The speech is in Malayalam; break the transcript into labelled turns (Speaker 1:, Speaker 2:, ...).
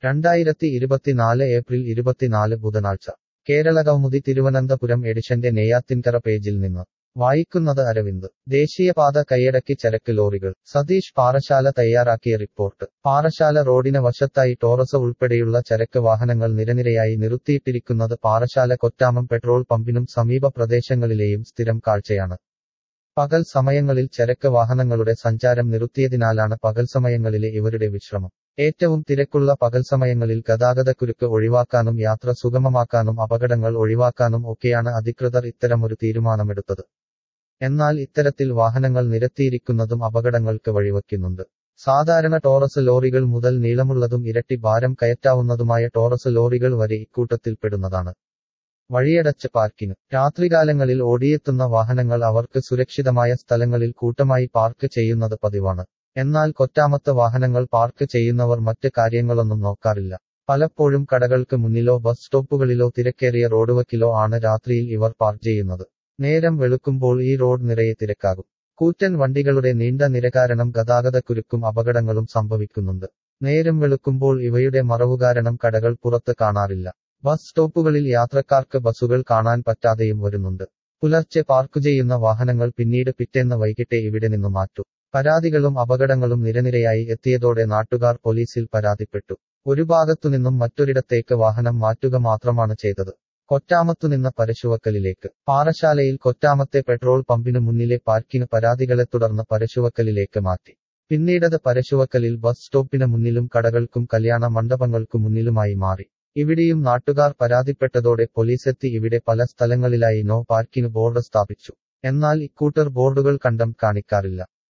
Speaker 1: രണ്ടായിരത്തി ഇരുപത്തിനാല് ഏപ്രിൽ ഇരുപത്തിനാല് ബുധനാഴ്ച കേരള കൗമുദി തിരുവനന്തപുരം എഡിഷന്റെ നെയ്യാത്തിൻകര പേജിൽ നിന്ന് വായിക്കുന്നത് അരവിന്ദ് ദേശീയപാത കൈയടക്കി ചരക്ക് ലോറികൾ സതീഷ് പാറശാല തയ്യാറാക്കിയ റിപ്പോർട്ട് പാറശാല റോഡിന് വശത്തായി ടോറസ് ഉൾപ്പെടെയുള്ള ചരക്ക് വാഹനങ്ങൾ നിരനിരയായി നിർത്തിയിട്ടിരിക്കുന്നത് പാറശാല കൊറ്റാമം പെട്രോൾ പമ്പിനും സമീപ പ്രദേശങ്ങളിലെയും സ്ഥിരം കാഴ്ചയാണ് പകൽ സമയങ്ങളിൽ ചരക്ക് വാഹനങ്ങളുടെ സഞ്ചാരം നിർത്തിയതിനാലാണ് പകൽ സമയങ്ങളിലെ ഇവരുടെ വിശ്രമം ഏറ്റവും തിരക്കുള്ള പകൽ സമയങ്ങളിൽ ഗതാഗതക്കുരുക്ക് ഒഴിവാക്കാനും യാത്ര സുഗമമാക്കാനും അപകടങ്ങൾ ഒഴിവാക്കാനും ഒക്കെയാണ് അധികൃതർ ഇത്തരമൊരു തീരുമാനമെടുത്തത് എന്നാൽ ഇത്തരത്തിൽ വാഹനങ്ങൾ നിരത്തിയിരിക്കുന്നതും അപകടങ്ങൾക്ക് വഴിവെക്കുന്നുണ്ട് സാധാരണ ടോറസ് ലോറികൾ മുതൽ നീളമുള്ളതും ഇരട്ടി ഭാരം കയറ്റാവുന്നതുമായ ടോറസ് ലോറികൾ വരെ ഇക്കൂട്ടത്തിൽപ്പെടുന്നതാണ് വഴിയടച്ച് പാർക്കിംഗ് രാത്രികാലങ്ങളിൽ ഓടിയെത്തുന്ന വാഹനങ്ങൾ അവർക്ക് സുരക്ഷിതമായ സ്ഥലങ്ങളിൽ കൂട്ടമായി പാർക്ക് ചെയ്യുന്നത് പതിവാണ് എന്നാൽ കൊറ്റാമത്ത് വാഹനങ്ങൾ പാർക്ക് ചെയ്യുന്നവർ മറ്റ് കാര്യങ്ങളൊന്നും നോക്കാറില്ല പലപ്പോഴും കടകൾക്ക് മുന്നിലോ ബസ് സ്റ്റോപ്പുകളിലോ തിരക്കേറിയ റോഡുവക്കിലോ ആണ് രാത്രിയിൽ ഇവർ പാർക്ക് ചെയ്യുന്നത് നേരം വെളുക്കുമ്പോൾ ഈ റോഡ് നിറയെ തിരക്കാകും കൂറ്റൻ വണ്ടികളുടെ നീണ്ട നിര കാരണം ഗതാഗതക്കുരുക്കും അപകടങ്ങളും സംഭവിക്കുന്നുണ്ട് നേരം വെളുക്കുമ്പോൾ ഇവയുടെ മറവു കാരണം കടകൾ പുറത്ത് കാണാറില്ല ബസ് സ്റ്റോപ്പുകളിൽ യാത്രക്കാർക്ക് ബസ്സുകൾ കാണാൻ പറ്റാതെയും വരുന്നുണ്ട് പുലർച്ചെ പാർക്ക് ചെയ്യുന്ന വാഹനങ്ങൾ പിന്നീട് പിറ്റേന്ന് വൈകിട്ടെ ഇവിടെ നിന്ന് മാറ്റും പരാതികളും അപകടങ്ങളും നിരനിരയായി എത്തിയതോടെ നാട്ടുകാർ പോലീസിൽ പരാതിപ്പെട്ടു ഒരു ഭാഗത്തുനിന്നും മറ്റൊരിടത്തേക്ക് വാഹനം മാറ്റുക മാത്രമാണ് ചെയ്തത് കൊറ്റാമത്തുനിന്ന് പരശുവക്കലിലേക്ക് പാറശാലയിൽ കൊറ്റാമത്തെ പെട്രോൾ പമ്പിനു മുന്നിലെ പാർക്കിന് പരാതികളെ തുടർന്ന് പരശുവക്കലിലേക്ക് മാറ്റി പിന്നീടത് പരശുവക്കലിൽ ബസ് സ്റ്റോപ്പിന് മുന്നിലും കടകൾക്കും കല്യാണ മണ്ഡപങ്ങൾക്കു മുന്നിലുമായി മാറി ഇവിടെയും നാട്ടുകാർ പരാതിപ്പെട്ടതോടെ പോലീസെത്തി ഇവിടെ പല സ്ഥലങ്ങളിലായി നോ പാർക്കിന് ബോർഡ് സ്ഥാപിച്ചു എന്നാൽ ഇക്കൂട്ടർ ബോർഡുകൾ കണ്ടം കാണിക്കാറില്ല